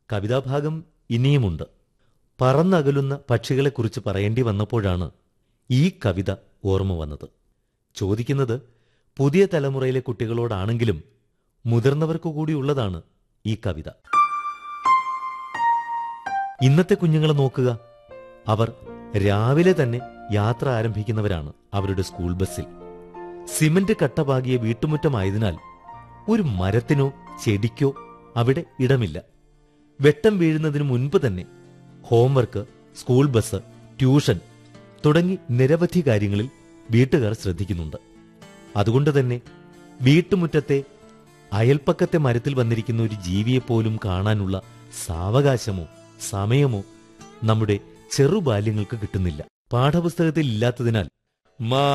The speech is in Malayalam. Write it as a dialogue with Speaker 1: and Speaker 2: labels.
Speaker 1: കവിതാഭാഗം ഇനിയുമുണ്ട് പറന്നകലുന്ന പക്ഷികളെക്കുറിച്ച് പറയേണ്ടി വന്നപ്പോഴാണ് ഈ കവിത ഓർമ്മ വന്നത് ചോദിക്കുന്നത് പുതിയ തലമുറയിലെ കുട്ടികളോടാണെങ്കിലും മുതിർന്നവർക്കു കൂടിയുള്ളതാണ് ഈ കവിത ഇന്നത്തെ കുഞ്ഞുങ്ങളെ നോക്കുക അവർ രാവിലെ തന്നെ യാത്ര ആരംഭിക്കുന്നവരാണ് അവരുടെ സ്കൂൾ ബസ്സിൽ സിമന്റ് കട്ടപാകിയ വീട്ടുമുറ്റമായതിനാൽ ഒരു മരത്തിനോ ചെടിക്കോ അവിടെ ഇടമില്ല വെട്ടം വീഴുന്നതിന് മുൻപ് തന്നെ ഹോംവർക്ക് സ്കൂൾ ബസ് ട്യൂഷൻ തുടങ്ങി നിരവധി കാര്യങ്ങളിൽ വീട്ടുകാർ ശ്രദ്ധിക്കുന്നുണ്ട് അതുകൊണ്ട് തന്നെ വീട്ടുമുറ്റത്തെ അയൽപ്പക്കത്തെ മരത്തിൽ വന്നിരിക്കുന്ന ഒരു ജീവിയെപ്പോലും കാണാനുള്ള സാവകാശമോ സമയമോ നമ്മുടെ ചെറുബാല്യങ്ങൾക്ക് കിട്ടുന്നില്ല പാഠപുസ്തകത്തിൽ ഇല്ലാത്തതിനാൽ മാ